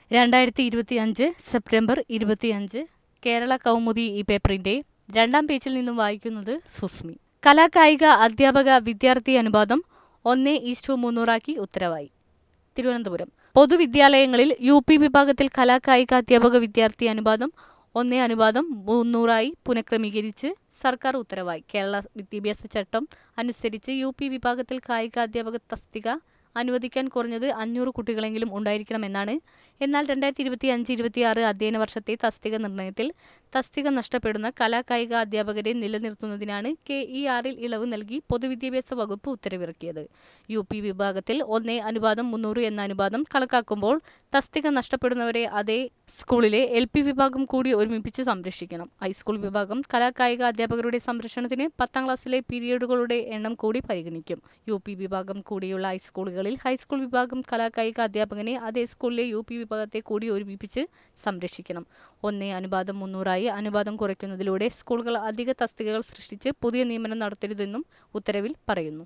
രണ്ടായിരത്തി ഇരുപത്തി അഞ്ച് സെപ്റ്റംബർ ഇരുപത്തിയഞ്ച് കേരള കൗമുദി ഈ പേപ്പറിന്റെ രണ്ടാം പേജിൽ നിന്നും വായിക്കുന്നത് സുസ്മി കലാകായിക അധ്യാപക വിദ്യാർത്ഥി അനുപാതം ഒന്ന് ഈസ്റ്റു മുന്നൂറാക്കി ഉത്തരവായി തിരുവനന്തപുരം പൊതുവിദ്യാലയങ്ങളിൽ യു പി വിഭാഗത്തിൽ കലാകായിക അധ്യാപക വിദ്യാർത്ഥി അനുപാതം ഒന്നേ അനുപാതം മുന്നൂറായി പുനഃക്രമീകരിച്ച് സർക്കാർ ഉത്തരവായി കേരള വിദ്യാഭ്യാസ ചട്ടം അനുസരിച്ച് യു പി വിഭാഗത്തിൽ കായിക അധ്യാപക തസ്തിക അനുവദിക്കാൻ കുറഞ്ഞത് അഞ്ഞൂറ് കുട്ടികളെങ്കിലും ഉണ്ടായിരിക്കണമെന്നാണ് എന്നാൽ രണ്ടായിരത്തി ഇരുപത്തി അഞ്ച് ഇരുപത്തിയാറ് അധ്യയന വർഷത്തെ തസ്തിക നിർണയത്തിൽ തസ്തിക നഷ്ടപ്പെടുന്ന കലാകായിക അധ്യാപകരെ നിലനിർത്തുന്നതിനാണ് കെ ഇ ആറിൽ ഇളവ് നൽകി പൊതുവിദ്യാഭ്യാസ വകുപ്പ് ഉത്തരവിറക്കിയത് യു പി വിഭാഗത്തിൽ ഒന്നേ അനുപാതം മുന്നൂറ് എന്ന അനുപാതം കണക്കാക്കുമ്പോൾ തസ്തിക നഷ്ടപ്പെടുന്നവരെ അതേ സ്കൂളിലെ എൽ പി വിഭാഗം കൂടി ഒരുമിപ്പിച്ച് സംരക്ഷിക്കണം ഹൈസ്കൂൾ വിഭാഗം കലാകായിക അധ്യാപകരുടെ സംരക്ഷണത്തിന് പത്താം ക്ലാസ്സിലെ പീരിയഡുകളുടെ എണ്ണം കൂടി പരിഗണിക്കും യു പി വിഭാഗം കൂടിയുള്ള ഹൈസ്കൂളുകളിൽ ഹൈസ്കൂൾ വിഭാഗം കലാകായിക അധ്യാപകനെ അതേ സ്കൂളിലെ യു പി വിഭാഗത്തെ കൂടി ഒരുമിപ്പിച്ച് സംരക്ഷിക്കണം ഒന്നേ അനുപാതം മുന്നൂറായി അനുപാതം കുറയ്ക്കുന്നതിലൂടെ സ്കൂളുകൾ അധിക തസ്തികകൾ സൃഷ്ടിച്ച് പുതിയ നിയമനം നടത്തരുതെന്നും ഉത്തരവിൽ പറയുന്നു